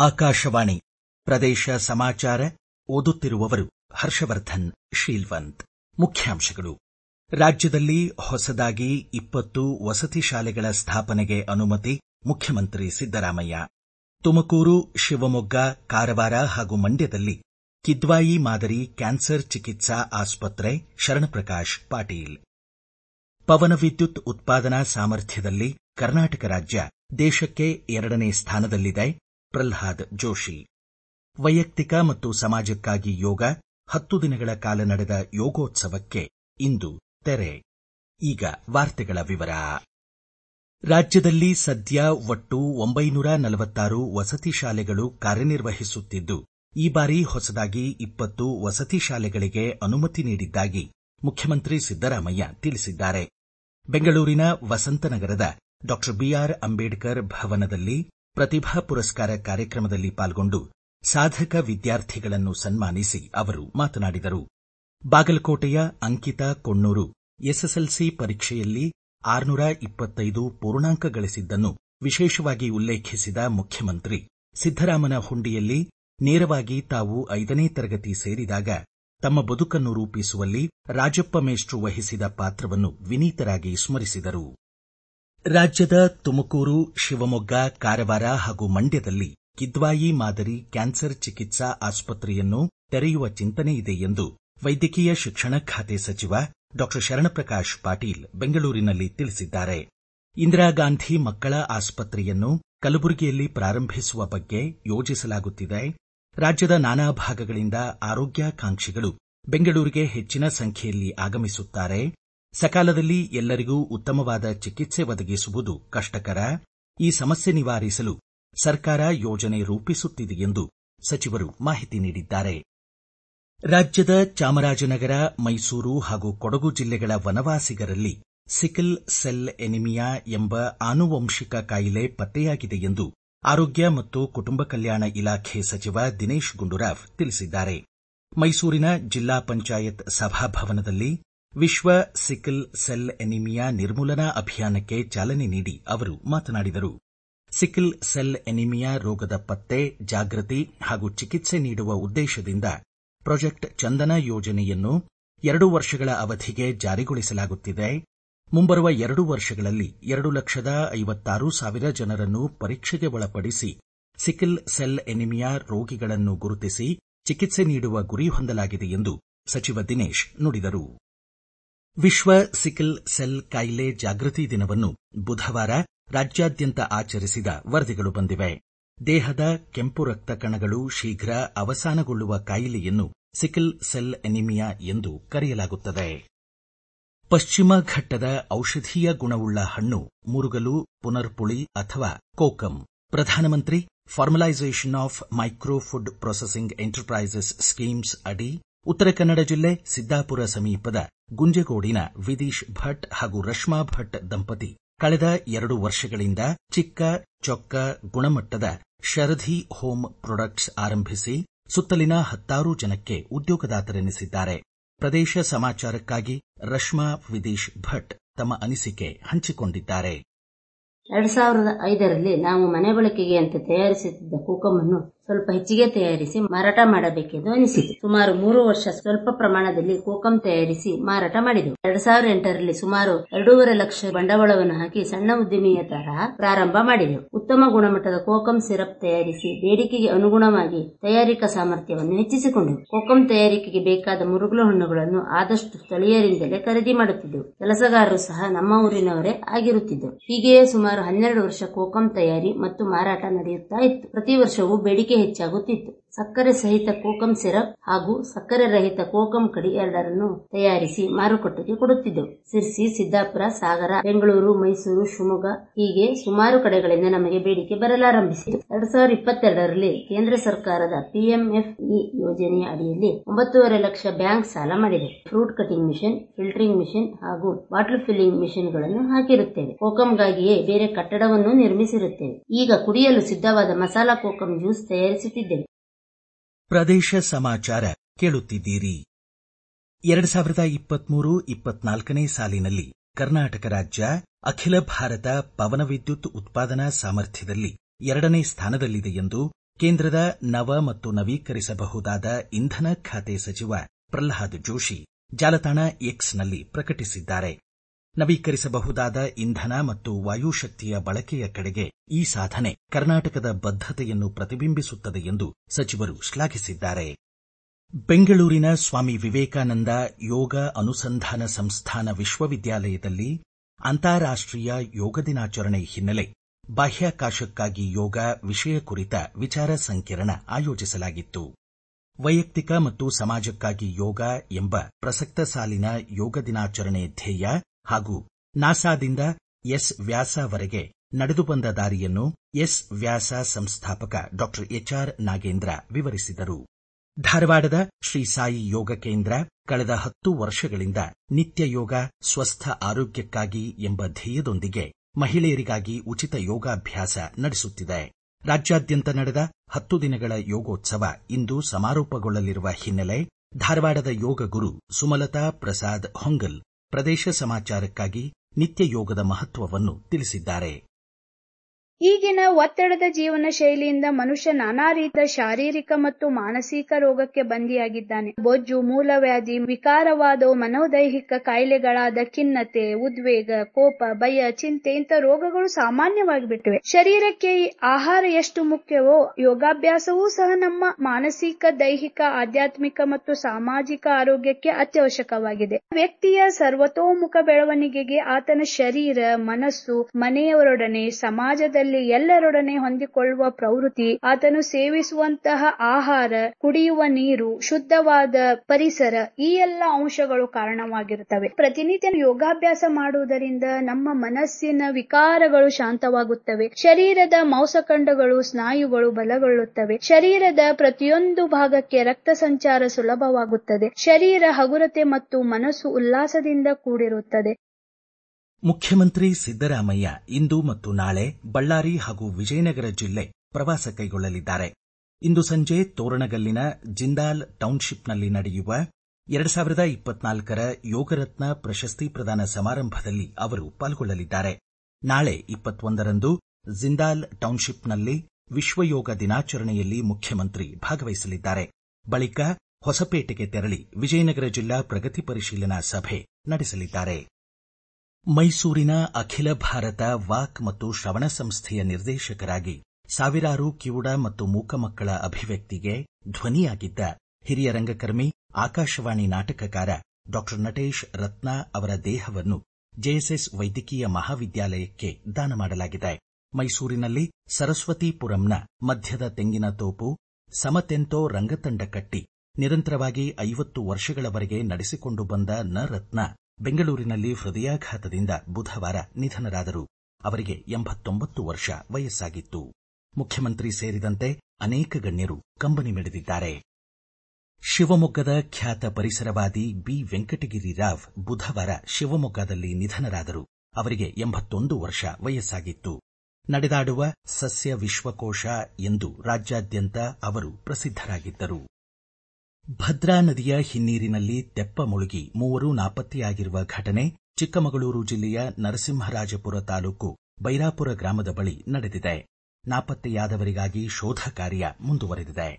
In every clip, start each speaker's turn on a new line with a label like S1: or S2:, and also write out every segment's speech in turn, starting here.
S1: ಆಕಾಶವಾಣಿ ಪ್ರದೇಶ ಸಮಾಚಾರ ಓದುತ್ತಿರುವವರು ಹರ್ಷವರ್ಧನ್ ಶೀಲ್ವಂತ್ ಮುಖ್ಯಾಂಶಗಳು ರಾಜ್ಯದಲ್ಲಿ ಹೊಸದಾಗಿ ಇಪ್ಪತ್ತು ವಸತಿ ಶಾಲೆಗಳ ಸ್ಥಾಪನೆಗೆ ಅನುಮತಿ ಮುಖ್ಯಮಂತ್ರಿ ಸಿದ್ದರಾಮಯ್ಯ ತುಮಕೂರು ಶಿವಮೊಗ್ಗ ಕಾರವಾರ ಹಾಗೂ ಮಂಡ್ಯದಲ್ಲಿ ಕಿದ್ವಾಯಿ ಮಾದರಿ ಕ್ಯಾನ್ಸರ್ ಚಿಕಿತ್ಸಾ ಆಸ್ಪತ್ರೆ ಶರಣಪ್ರಕಾಶ್ ಪಾಟೀಲ್ ಪವನ ವಿದ್ಯುತ್ ಉತ್ಪಾದನಾ ಸಾಮರ್ಥ್ಯದಲ್ಲಿ ಕರ್ನಾಟಕ ರಾಜ್ಯ ದೇಶಕ್ಕೆ ಎರಡನೇ ಸ್ಥಾನದಲ್ಲಿದೆ ಪ್ರಲ್ಹಾದ್ ಜೋಶಿ ವೈಯಕ್ತಿಕ ಮತ್ತು ಸಮಾಜಕ್ಕಾಗಿ ಯೋಗ ಹತ್ತು ದಿನಗಳ ಕಾಲ ನಡೆದ ಯೋಗೋತ್ಸವಕ್ಕೆ ಇಂದು ತೆರೆ ಈಗ ವಾರ್ತೆಗಳ ವಿವರ ರಾಜ್ಯದಲ್ಲಿ ಸದ್ಯ ಒಟ್ಟು ಒಂಬೈನೂರ ನಲವತ್ತಾರು ವಸತಿ ಶಾಲೆಗಳು ಕಾರ್ಯನಿರ್ವಹಿಸುತ್ತಿದ್ದು ಈ ಬಾರಿ ಹೊಸದಾಗಿ ಇಪ್ಪತ್ತು ವಸತಿ ಶಾಲೆಗಳಿಗೆ ಅನುಮತಿ ನೀಡಿದ್ದಾಗಿ ಮುಖ್ಯಮಂತ್ರಿ ಸಿದ್ದರಾಮಯ್ಯ ತಿಳಿಸಿದ್ದಾರೆ ಬೆಂಗಳೂರಿನ ವಸಂತನಗರದ ಡಾ ಬಿಆರ್ ಅಂಬೇಡ್ಕರ್ ಭವನದಲ್ಲಿ ಪ್ರತಿಭಾ ಪುರಸ್ಕಾರ ಕಾರ್ಯಕ್ರಮದಲ್ಲಿ ಪಾಲ್ಗೊಂಡು ಸಾಧಕ ವಿದ್ಯಾರ್ಥಿಗಳನ್ನು ಸನ್ಮಾನಿಸಿ ಅವರು ಮಾತನಾಡಿದರು ಬಾಗಲಕೋಟೆಯ ಅಂಕಿತಾ ಕೊಣ್ಣೂರು ಎಸ್ಎಸ್ಎಲ್ಸಿ ಪರೀಕ್ಷೆಯಲ್ಲಿ ಆರುನೂರ ಇಪ್ಪತ್ತೈದು ಪೂರ್ಣಾಂಕ ಗಳಿಸಿದ್ದನ್ನು ವಿಶೇಷವಾಗಿ ಉಲ್ಲೇಖಿಸಿದ ಮುಖ್ಯಮಂತ್ರಿ ಸಿದ್ದರಾಮನ ಹುಂಡಿಯಲ್ಲಿ ನೇರವಾಗಿ ತಾವು ಐದನೇ ತರಗತಿ ಸೇರಿದಾಗ ತಮ್ಮ ಬದುಕನ್ನು ರೂಪಿಸುವಲ್ಲಿ ರಾಜಪ್ಪ ಮೇಷ್ಟ್ರು ವಹಿಸಿದ ಪಾತ್ರವನ್ನು ವಿನೀತರಾಗಿ ಸ್ಮರಿಸಿದರು ರಾಜ್ಯದ ತುಮಕೂರು ಶಿವಮೊಗ್ಗ ಕಾರವಾರ ಹಾಗೂ ಮಂಡ್ಯದಲ್ಲಿ ಕಿದ್ವಾಯಿ ಮಾದರಿ ಕ್ಯಾನ್ಸರ್ ಚಿಕಿತ್ಸಾ ಆಸ್ಪತ್ರೆಯನ್ನು ತೆರೆಯುವ ಚಿಂತನೆಯಿದೆ ಎಂದು ವೈದ್ಯಕೀಯ ಶಿಕ್ಷಣ ಖಾತೆ ಸಚಿವ ಡಾ ಶರಣಪ್ರಕಾಶ್ ಪಾಟೀಲ್ ಬೆಂಗಳೂರಿನಲ್ಲಿ ತಿಳಿಸಿದ್ದಾರೆ ಇಂದಿರಾಗಾಂಧಿ ಮಕ್ಕಳ ಆಸ್ಪತ್ರೆಯನ್ನು ಕಲಬುರಗಿಯಲ್ಲಿ ಪ್ರಾರಂಭಿಸುವ ಬಗ್ಗೆ ಯೋಜಿಸಲಾಗುತ್ತಿದೆ ರಾಜ್ಯದ ನಾನಾ ಭಾಗಗಳಿಂದ ಆರೋಗ್ಯಾಕಾಂಕ್ಷಿಗಳು ಬೆಂಗಳೂರಿಗೆ ಹೆಚ್ಚಿನ ಸಂಖ್ಯೆಯಲ್ಲಿ ಆಗಮಿಸುತ್ತಾರೆ ಸಕಾಲದಲ್ಲಿ ಎಲ್ಲರಿಗೂ ಉತ್ತಮವಾದ ಚಿಕಿತ್ಸೆ ಒದಗಿಸುವುದು ಕಷ್ಟಕರ ಈ ಸಮಸ್ಯೆ ನಿವಾರಿಸಲು ಸರ್ಕಾರ ಯೋಜನೆ ರೂಪಿಸುತ್ತಿದೆ ಎಂದು ಸಚಿವರು ಮಾಹಿತಿ ನೀಡಿದ್ದಾರೆ ರಾಜ್ಯದ ಚಾಮರಾಜನಗರ ಮೈಸೂರು ಹಾಗೂ ಕೊಡಗು ಜಿಲ್ಲೆಗಳ ವನವಾಸಿಗರಲ್ಲಿ ಸಿಕಲ್ ಸೆಲ್ ಎನಿಮಿಯಾ ಎಂಬ ಆನುವಂಶಿಕ ಕಾಯಿಲೆ ಪತ್ತೆಯಾಗಿದೆ ಎಂದು ಆರೋಗ್ಯ ಮತ್ತು ಕುಟುಂಬ ಕಲ್ಯಾಣ ಇಲಾಖೆ ಸಚಿವ ದಿನೇಶ್ ಗುಂಡೂರಾವ್ ತಿಳಿಸಿದ್ದಾರೆ ಮೈಸೂರಿನ ಜಿಲ್ಲಾ ಪಂಚಾಯತ್ ಸಭಾಭವನದಲ್ಲಿ ವಿಶ್ವ ಸಿಕಲ್ ಸೆಲ್ ಎನಿಮಿಯಾ ನಿರ್ಮೂಲನಾ ಅಭಿಯಾನಕ್ಕೆ ಚಾಲನೆ ನೀಡಿ ಅವರು ಮಾತನಾಡಿದರು ಸಿಕಲ್ ಸೆಲ್ ಎನಿಮಿಯಾ ರೋಗದ ಪತ್ತೆ ಜಾಗೃತಿ ಹಾಗೂ ಚಿಕಿತ್ಸೆ ನೀಡುವ ಉದ್ದೇಶದಿಂದ ಪ್ರಾಜೆಕ್ಟ್ ಚಂದನ ಯೋಜನೆಯನ್ನು ಎರಡು ವರ್ಷಗಳ ಅವಧಿಗೆ ಜಾರಿಗೊಳಿಸಲಾಗುತ್ತಿದೆ ಮುಂಬರುವ ಎರಡು ವರ್ಷಗಳಲ್ಲಿ ಎರಡು ಲಕ್ಷದ ಐವತ್ತಾರು ಸಾವಿರ ಜನರನ್ನು ಪರೀಕ್ಷೆಗೆ ಒಳಪಡಿಸಿ ಸಿಕಲ್ ಸೆಲ್ ಎನಿಮಿಯಾ ರೋಗಿಗಳನ್ನು ಗುರುತಿಸಿ ಚಿಕಿತ್ಸೆ ನೀಡುವ ಗುರಿ ಹೊಂದಲಾಗಿದೆ ಎಂದು ಸಚಿವ ದಿನೇಶ್ ನುಡಿದರು ವಿಶ್ವ ಸಿಕಲ್ ಸೆಲ್ ಕಾಯಿಲೆ ಜಾಗೃತಿ ದಿನವನ್ನು ಬುಧವಾರ ರಾಜ್ಯಾದ್ಯಂತ ಆಚರಿಸಿದ ವರದಿಗಳು ಬಂದಿವೆ ದೇಹದ ಕೆಂಪು ರಕ್ತ ಕಣಗಳು ಶೀಘ್ರ ಅವಸಾನಗೊಳ್ಳುವ ಕಾಯಿಲೆಯನ್ನು ಸಿಕಲ್ ಸೆಲ್ ಎನಿಮಿಯಾ ಎಂದು ಕರೆಯಲಾಗುತ್ತದೆ ಪಶ್ಚಿಮ ಘಟ್ಟದ ಔಷಧೀಯ ಗುಣವುಳ್ಳ ಹಣ್ಣು ಮುರುಗಲು ಪುನರ್ಪುಳಿ ಅಥವಾ kokum Pradhan Mantri formalisation of micro food processing enterprises schemes ಅಡಿ ಉತ್ತರ ಕನ್ನಡ ಜಿಲ್ಲೆ ಸಿದ್ದಾಪುರ ಸಮೀಪದ ಗುಂಜೆಗೋಡಿನ ವಿದೀಶ್ ಭಟ್ ಹಾಗೂ ರಶ್ಮಾ ಭಟ್ ದಂಪತಿ ಕಳೆದ ಎರಡು ವರ್ಷಗಳಿಂದ ಚಿಕ್ಕ ಚೊಕ್ಕ ಗುಣಮಟ್ಟದ ಶರಧಿ ಹೋಮ್ ಪ್ರಾಡಕ್ಟ್ಸ್ ಆರಂಭಿಸಿ ಸುತ್ತಲಿನ ಹತ್ತಾರು ಜನಕ್ಕೆ ಉದ್ಯೋಗದಾತರೆನಿಸಿದ್ದಾರೆ ಪ್ರದೇಶ ಸಮಾಚಾರಕ್ಕಾಗಿ ರಶ್ಮಾ ವಿದೀಶ್ ಭಟ್ ತಮ್ಮ ಅನಿಸಿಕೆ ಹಂಚಿಕೊಂಡಿದ್ದಾರೆ
S2: ಎರಡ್ ಸಾವಿರದ ಐದರಲ್ಲಿ ನಾವು ಮನೆ ಬಳಕೆಗೆ ಅಂತ ತಯಾರಿಸುತ್ತಿದ್ದ ಕೋಕಮನ್ನು ಸ್ವಲ್ಪ ಹೆಚ್ಚಿಗೆ ತಯಾರಿಸಿ ಮಾರಾಟ ಮಾಡಬೇಕೆಂದು ಅನಿಸಿತು ಸುಮಾರು ಮೂರು ವರ್ಷ ಸ್ವಲ್ಪ ಪ್ರಮಾಣದಲ್ಲಿ ಕೋಕಂ ತಯಾರಿಸಿ ಮಾರಾಟ ಮಾಡಿದೆವು ಎರಡ್ ಸಾವಿರದ ಎಂಟರಲ್ಲಿ ಸುಮಾರು ಎರಡೂವರೆ ಲಕ್ಷ ಬಂಡವಾಳವನ್ನು ಹಾಕಿ ಸಣ್ಣ ಉದ್ಯಮಿಯ ತರಹ ಪ್ರಾರಂಭ ಮಾಡಿದೆವು ಉತ್ತಮ ಗುಣಮಟ್ಟದ ಕೋಕಂ ಸಿರಪ್ ತಯಾರಿಸಿ ಬೇಡಿಕೆಗೆ ಅನುಗುಣವಾಗಿ ತಯಾರಿಕಾ ಸಾಮರ್ಥ್ಯವನ್ನು ಹೆಚ್ಚಿಸಿಕೊಂಡೆವು ಕೋಕಂ ತಯಾರಿಕೆಗೆ ಬೇಕಾದ ಮುರುಗಲು ಹಣ್ಣುಗಳನ್ನು ಆದಷ್ಟು ಸ್ಥಳೀಯರಿಂದಲೇ ಖರೀದಿ ಮಾಡುತ್ತಿದ್ದೆವು ಕೆಲಸಗಾರರು ಸಹ ನಮ್ಮ ಊರಿನವರೇ ಆಗಿರುತ್ತಿದ್ದರು ಹೀಗೆಯೇ ಸುಮಾರು ಹನ್ನೆರಡು ವರ್ಷ ಕೋಕಂ ತಯಾರಿ ಮತ್ತು ಮಾರಾಟ ನಡೆಯುತ್ತಾ ಇತ್ತು ಪ್ರತಿ ವರ್ಷವೂ ಬೇಡಿಕೆ ಹೆಚ್ಚಾಗುತ್ತಿತ್ತು ಸಕ್ಕರೆ ಸಹಿತ ಕೋಕಂ ಸಿರಪ್ ಹಾಗೂ ಸಕ್ಕರೆ ರಹಿತ ಕೋಕಂ ಕಡಿ ಎರಡರನ್ನು ತಯಾರಿಸಿ ಮಾರುಕಟ್ಟೆಗೆ ಕೊಡುತ್ತಿದ್ದೆವು ಸಿರ್ಸಿ ಸಿದ್ದಾಪುರ ಸಾಗರ ಬೆಂಗಳೂರು ಮೈಸೂರು ಶಿವಮೊಗ್ಗ ಹೀಗೆ ಸುಮಾರು ಕಡೆಗಳಿಂದ ನಮಗೆ ಬೇಡಿಕೆ ಬರಲಾರಂಭಿಸಿತು ಎರಡ್ ಸಾವಿರದ ಇಪ್ಪತ್ತೆರಡರಲ್ಲಿ ಕೇಂದ್ರ ಸರ್ಕಾರದ ಪಿಎಂಎಫ್ಇ ಯೋಜನೆಯ ಅಡಿಯಲ್ಲಿ ಒಂಬತ್ತೂವರೆ ಲಕ್ಷ ಬ್ಯಾಂಕ್ ಸಾಲ ಮಾಡಿದೆ fruit cutting machine filtering machine ಹಾಗೂ ಬಾಟಲ್ ಫಿಲ್ಲಿಂಗ್ ಮಿಷನ್ಗಳನ್ನು ಹಾಕಿರುತ್ತೇವೆ ಕೋಕಂಗಾಗಿಯೇ ಬೇರೆ ಕಟ್ಟಡವನ್ನು ನಿರ್ಮಿಸಿರುತ್ತೇವೆ ಈಗ ಕುಡಿಯಲು ಸಿದ್ಧವಾದ ಮಸಾಲಾ ಕೋಕಂ ಜ್ಯೂಸ್ ತಯಾರಿಸುತ್ತಿದ್ದೇವೆ
S1: ಪ್ರದೇಶ ಸಮಾಚಾರ ಕೇಳುತ್ತಿದ್ದೀರಿ ಎರಡು ಸಾವಿರದ ಇಪ್ಪತ್ಮೂರು ಇಪ್ಪತ್ನಾಲ್ಕನೇ ಸಾಲಿನಲ್ಲಿ ಕರ್ನಾಟಕ ರಾಜ್ಯ ಅಖಿಲ ಭಾರತ ಪವನ ವಿದ್ಯುತ್ ಉತ್ಪಾದನಾ ಸಾಮರ್ಥ್ಯದಲ್ಲಿ ಎರಡನೇ ಸ್ಥಾನದಲ್ಲಿದೆ ಎಂದು ಕೇಂದ್ರದ ನವ ಮತ್ತು ನವೀಕರಿಸಬಹುದಾದ ಇಂಧನ ಖಾತೆ ಸಚಿವ ಪ್ರಲ್ಹಾದ್ ಜೋಶಿ ಜಾಲತಾಣ ಎಕ್ಸ್ನಲ್ಲಿ ಪ್ರಕಟಿಸಿದ್ದಾರೆ ನವೀಕರಿಸಬಹುದಾದ ಇಂಧನ ಮತ್ತು ವಾಯುಶಕ್ತಿಯ ಬಳಕೆಯ ಕಡೆಗೆ ಈ ಸಾಧನೆ ಕರ್ನಾಟಕದ ಬದ್ಧತೆಯನ್ನು ಪ್ರತಿಬಿಂಬಿಸುತ್ತದೆ ಎಂದು ಸಚಿವರು ಶ್ಲಾಘಿಸಿದ್ದಾರೆ ಬೆಂಗಳೂರಿನ ಸ್ವಾಮಿ ವಿವೇಕಾನಂದ ಯೋಗ ಅನುಸಂಧಾನ ಸಂಸ್ಥಾನ ವಿಶ್ವವಿದ್ಯಾಲಯದಲ್ಲಿ ಅಂತಾರಾಷ್ಟೀಯ ಯೋಗ ದಿನಾಚರಣೆ ಹಿನ್ನೆಲೆ ಬಾಹ್ಯಾಕಾಶಕ್ಕಾಗಿ ಯೋಗ ವಿಷಯ ಕುರಿತ ವಿಚಾರ ಸಂಕಿರಣ ಆಯೋಜಿಸಲಾಗಿತ್ತು ವೈಯಕ್ತಿಕ ಮತ್ತು ಸಮಾಜಕ್ಕಾಗಿ ಯೋಗ ಎಂಬ ಪ್ರಸಕ್ತ ಸಾಲಿನ ಯೋಗ ದಿನಾಚರಣೆ ಧ್ಯೇಯ ಹಾಗೂ ನಾಸಾದಿಂದ ಎಸ್ ವ್ಯಾಸವರೆಗೆ ನಡೆದು ಬಂದ ದಾರಿಯನ್ನು ಎಸ್ ವ್ಯಾಸ ಸಂಸ್ಥಾಪಕ ಡಾ ಎಚ್ಆರ್ ನಾಗೇಂದ್ರ ವಿವರಿಸಿದರು ಧಾರವಾಡದ ಶ್ರೀ ಸಾಯಿ ಯೋಗ ಕೇಂದ್ರ ಕಳೆದ ಹತ್ತು ವರ್ಷಗಳಿಂದ ನಿತ್ಯ ಯೋಗ ಸ್ವಸ್ಥ ಆರೋಗ್ಯಕ್ಕಾಗಿ ಎಂಬ ಧ್ಯೇಯದೊಂದಿಗೆ ಮಹಿಳೆಯರಿಗಾಗಿ ಉಚಿತ ಯೋಗಾಭ್ಯಾಸ ನಡೆಸುತ್ತಿದೆ ರಾಜ್ಯಾದ್ಯಂತ ನಡೆದ ಹತ್ತು ದಿನಗಳ ಯೋಗೋತ್ಸವ ಇಂದು ಸಮಾರೋಪಗೊಳ್ಳಲಿರುವ ಹಿನ್ನೆಲೆ ಧಾರವಾಡದ ಯೋಗ ಗುರು ಸುಮಲತಾ ಪ್ರಸಾದ್ ಹೊಂಗಲ್ ಪ್ರದೇಶ ಸಮಾಚಾರಕ್ಕಾಗಿ ನಿತ್ಯ ಯೋಗದ ಮಹತ್ವವನ್ನು ತಿಳಿಸಿದ್ದಾರೆ
S3: ಈಗಿನ ಒತ್ತಡದ ಜೀವನ ಶೈಲಿಯಿಂದ ಮನುಷ್ಯ ನಾನಾ ರೀತಿಯ ಶಾರೀರಿಕ ಮತ್ತು ಮಾನಸಿಕ ರೋಗಕ್ಕೆ ಬಂದಿಯಾಗಿದ್ದಾನೆ ಬೊಜ್ಜು ಮೂಲವ್ಯಾಧಿ ವಿಕಾರವಾದ ಮನೋದೈಹಿಕ ಕಾಯಿಲೆಗಳಾದ ಖಿನ್ನತೆ ಉದ್ವೇಗ ಕೋಪ ಭಯ ಚಿಂತೆ ಇಂಥ ರೋಗಗಳು ಸಾಮಾನ್ಯವಾಗಿ ಬಿಟ್ಟಿವೆ ಶರೀರಕ್ಕೆ ಆಹಾರ ಎಷ್ಟು ಮುಖ್ಯವೋ ಯೋಗಾಭ್ಯಾಸವೂ ಸಹ ನಮ್ಮ ಮಾನಸಿಕ ದೈಹಿಕ ಆಧ್ಯಾತ್ಮಿಕ ಮತ್ತು ಸಾಮಾಜಿಕ ಆರೋಗ್ಯಕ್ಕೆ ಅತ್ಯವಶ್ಯಕವಾಗಿದೆ ವ್ಯಕ್ತಿಯ ಸರ್ವತೋಮುಖ ಬೆಳವಣಿಗೆಗೆ ಆತನ ಶರೀರ ಮನಸ್ಸು ಮನೆಯವರೊಡನೆ ಸಮಾಜದಲ್ಲಿ ಎಲ್ಲರೊಡನೆ ಹೊಂದಿಕೊಳ್ಳುವ ಪ್ರವೃತ್ತಿ ಆತನು ಸೇವಿಸುವಂತಹ ಆಹಾರ ಕುಡಿಯುವ ನೀರು ಶುದ್ಧವಾದ ಪರಿಸರ ಈ ಎಲ್ಲ ಅಂಶಗಳು ಕಾರಣವಾಗಿರುತ್ತವೆ ಪ್ರತಿನಿತ್ಯ ಯೋಗಾಭ್ಯಾಸ ಮಾಡುವುದರಿಂದ ನಮ್ಮ ಮನಸ್ಸಿನ ವಿಕಾರಗಳು ಶಾಂತವಾಗುತ್ತವೆ ಶರೀರದ ಮಾಂಸಖಂಡಗಳು ಸ್ನಾಯುಗಳು ಬಲಗೊಳ್ಳುತ್ತವೆ ಶರೀರದ ಪ್ರತಿಯೊಂದು ಭಾಗಕ್ಕೆ ರಕ್ತ ಸಂಚಾರ ಸುಲಭವಾಗುತ್ತದೆ ಶರೀರ ಹಗುರತೆ ಮತ್ತು ಮನಸ್ಸು ಉಲ್ಲಾಸದಿಂದ ಕೂಡಿರುತ್ತದೆ
S1: ಮುಖ್ಯಮಂತ್ರಿ ಸಿದ್ದರಾಮಯ್ಯ ಇಂದು ಮತ್ತು ನಾಳೆ ಬಳ್ಳಾರಿ ಹಾಗೂ ವಿಜಯನಗರ ಜಿಲ್ಲೆ ಪ್ರವಾಸ ಕೈಗೊಳ್ಳಲಿದ್ದಾರೆ ಇಂದು ಸಂಜೆ ತೋರಣಗಲ್ಲಿನ ಜಿಂದಾಲ್ ಟೌನ್ಶಿಪ್ನಲ್ಲಿ ನಡೆಯುವ ಎರಡು ಸಾವಿರದ ಇಪ್ಪತ್ನಾಲ್ಕರ ಯೋಗರತ್ನ ಪ್ರಶಸ್ತಿ ಪ್ರದಾನ ಸಮಾರಂಭದಲ್ಲಿ ಅವರು ಪಾಲ್ಗೊಳ್ಳಲಿದ್ದಾರೆ ನಾಳೆ ಇಪ್ಪತ್ತೊಂದರಂದು ಜಿಂದಾಲ್ ಟೌನ್ಶಿಪ್ನಲ್ಲಿ ವಿಶ್ವ ಯೋಗ ದಿನಾಚರಣೆಯಲ್ಲಿ ಮುಖ್ಯಮಂತ್ರಿ ಭಾಗವಹಿಸಲಿದ್ದಾರೆ ಬಳಿಕ ಹೊಸಪೇಟೆಗೆ ತೆರಳಿ ವಿಜಯನಗರ ಜಿಲ್ಲಾ ಪ್ರಗತಿ ಪರಿಶೀಲನಾ ಸಭೆ ನಡೆಸಲಿದ್ದಾರೆ ಮೈಸೂರಿನ ಅಖಿಲ ಭಾರತ ವಾಕ್ ಮತ್ತು ಶ್ರವಣ ಸಂಸ್ಥೆಯ ನಿರ್ದೇಶಕರಾಗಿ ಸಾವಿರಾರು ಕಿವುಡ ಮತ್ತು ಮೂಕ ಮಕ್ಕಳ ಅಭಿವ್ಯಕ್ತಿಗೆ ಧ್ವನಿಯಾಗಿದ್ದ ಹಿರಿಯ ರಂಗಕರ್ಮಿ ಆಕಾಶವಾಣಿ ನಾಟಕಕಾರ ಡಾ ನಟೇಶ್ ರತ್ನ ಅವರ ದೇಹವನ್ನು ಜೆಎಸ್ಎಸ್ ವೈದ್ಯಕೀಯ ಮಹಾವಿದ್ಯಾಲಯಕ್ಕೆ ದಾನ ಮಾಡಲಾಗಿದೆ ಮೈಸೂರಿನಲ್ಲಿ ಸರಸ್ವತಿಪುರಂನ ಮಧ್ಯದ ತೆಂಗಿನ ತೋಪು ಸಮತೆಂತೋ ರಂಗತಂಡ ಕಟ್ಟಿ ನಿರಂತರವಾಗಿ ಐವತ್ತು ವರ್ಷಗಳವರೆಗೆ ನಡೆಸಿಕೊಂಡು ಬಂದ ನ ರತ್ನ ಬೆಂಗಳೂರಿನಲ್ಲಿ ಹೃದಯಾಘಾತದಿಂದ ಬುಧವಾರ ನಿಧನರಾದರು ಅವರಿಗೆ ಎಂಬತ್ತೊಂಬತ್ತು ವರ್ಷ ವಯಸ್ಸಾಗಿತ್ತು ಮುಖ್ಯಮಂತ್ರಿ ಸೇರಿದಂತೆ ಅನೇಕ ಗಣ್ಯರು ಕಂಬನಿ ಮಿಡಿದಿದ್ದಾರೆ ಶಿವಮೊಗ್ಗದ ಖ್ಯಾತ ಪರಿಸರವಾದಿ ಬಿ ವೆಂಕಟಗಿರಿ ರಾವ್ ಬುಧವಾರ ಶಿವಮೊಗ್ಗದಲ್ಲಿ ನಿಧನರಾದರು ಅವರಿಗೆ ಎಂಬತ್ತೊಂದು ವರ್ಷ ವಯಸ್ಸಾಗಿತ್ತು ನಡೆದಾಡುವ ಸಸ್ಯ ವಿಶ್ವಕೋಶ ಎಂದು ರಾಜ್ಯಾದ್ಯಂತ ಅವರು ಪ್ರಸಿದ್ಧರಾಗಿದ್ದರು ಭದ್ರಾ ನದಿಯ ಹಿನ್ನೀರಿನಲ್ಲಿ ತೆಪ್ಪ ಮುಳುಗಿ ಮೂವರು ನಾಪತ್ತೆಯಾಗಿರುವ ಘಟನೆ ಚಿಕ್ಕಮಗಳೂರು ಜಿಲ್ಲೆಯ ನರಸಿಂಹರಾಜಪುರ ತಾಲೂಕು ಬೈರಾಪುರ ಗ್ರಾಮದ ಬಳಿ ನಡೆದಿದೆ ನಾಪತ್ತೆಯಾದವರಿಗಾಗಿ ಶೋಧ ಕಾರ್ಯ ಮುಂದುವರೆದಿದೆ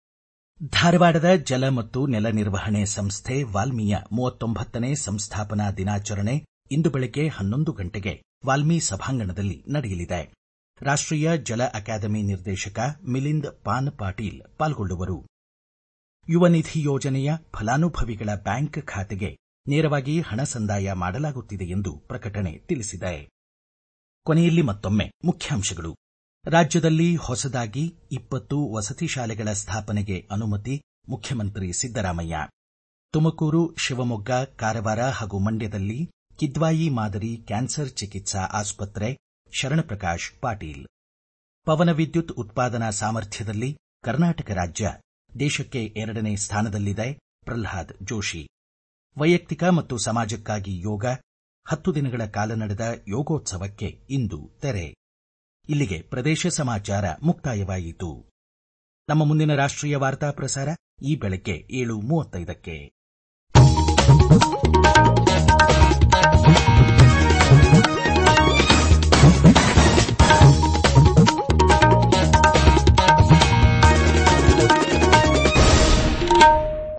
S1: ಧಾರವಾಡದ ಜಲ ಮತ್ತು ನೆಲ ನಿರ್ವಹಣೆ ಸಂಸ್ಥೆ ವಾಲ್ಮಿಯ ಮೂವತ್ತೊಂಬತ್ತನೇ ಸಂಸ್ಥಾಪನಾ ದಿನಾಚರಣೆ ಇಂದು ಬೆಳಗ್ಗೆ ಹನ್ನೊಂದು ಗಂಟೆಗೆ ವಾಲ್ಮಿ ಸಭಾಂಗಣದಲ್ಲಿ ನಡೆಯಲಿದೆ ರಾಷ್ಟೀಯ ಜಲ ಅಕಾಡೆಮಿ ನಿರ್ದೇಶಕ ಮಿಲಿಂದ್ ಪಾನ್ ಪಾಟೀಲ್ ಪಾಲ್ಗೊಳ್ಳುವರು ಯುವ ನಿಧಿ ಯೋಜನೆಯ ಫಲಾನುಭವಿಗಳ ಬ್ಯಾಂಕ್ ಖಾತೆಗೆ ನೇರವಾಗಿ ಹಣ ಸಂದಾಯ ಮಾಡಲಾಗುತ್ತಿದೆ ಎಂದು ಪ್ರಕಟಣೆ ತಿಳಿಸಿದೆ ಕೊನೆಯಲ್ಲಿ ಮತ್ತೊಮ್ಮೆ ಮುಖ್ಯಾಂಶಗಳು ರಾಜ್ಯದಲ್ಲಿ ಹೊಸದಾಗಿ ಇಪ್ಪತ್ತು ವಸತಿ ಶಾಲೆಗಳ ಸ್ಥಾಪನೆಗೆ ಅನುಮತಿ ಮುಖ್ಯಮಂತ್ರಿ ಸಿದ್ದರಾಮಯ್ಯ ತುಮಕೂರು ಶಿವಮೊಗ್ಗ ಕಾರವಾರ ಹಾಗೂ ಮಂಡ್ಯದಲ್ಲಿ ಕಿದ್ವಾಯಿ ಮಾದರಿ ಕ್ಯಾನ್ಸರ್ ಚಿಕಿತ್ಸಾ ಆಸ್ಪತ್ರೆ ಶರಣಪ್ರಕಾಶ್ ಪಾಟೀಲ್ ಪವನ ವಿದ್ಯುತ್ ಉತ್ಪಾದನಾ ಸಾಮರ್ಥ್ಯದಲ್ಲಿ ಕರ್ನಾಟಕ ರಾಜ್ಯ ದೇಶಕ್ಕೆ ಎರಡನೇ ಸ್ಥಾನದಲ್ಲಿದೆ ಪ್ರಲ್ಹಾದ್ ಜೋಶಿ ವೈಯಕ್ತಿಕ ಮತ್ತು ಸಮಾಜಕ್ಕಾಗಿ ಯೋಗ ಹತ್ತು ದಿನಗಳ ಕಾಲ ನಡೆದ ಯೋಗೋತ್ಸವಕ್ಕೆ ಇಂದು ತೆರೆ ಇಲ್ಲಿಗೆ ಪ್ರದೇಶ ಸಮಾಚಾರ ಮುಕ್ತಾಯವಾಯಿತು ನಮ್ಮ ಮುಂದಿನ ರಾಷ್ಟ್ರೀಯ ವಾರ್ತಾ ಪ್ರಸಾರ ಈ ಬೆಳಗ್ಗೆ ಏಳು ಮೂವತ್ತೈದಕ್ಕೆ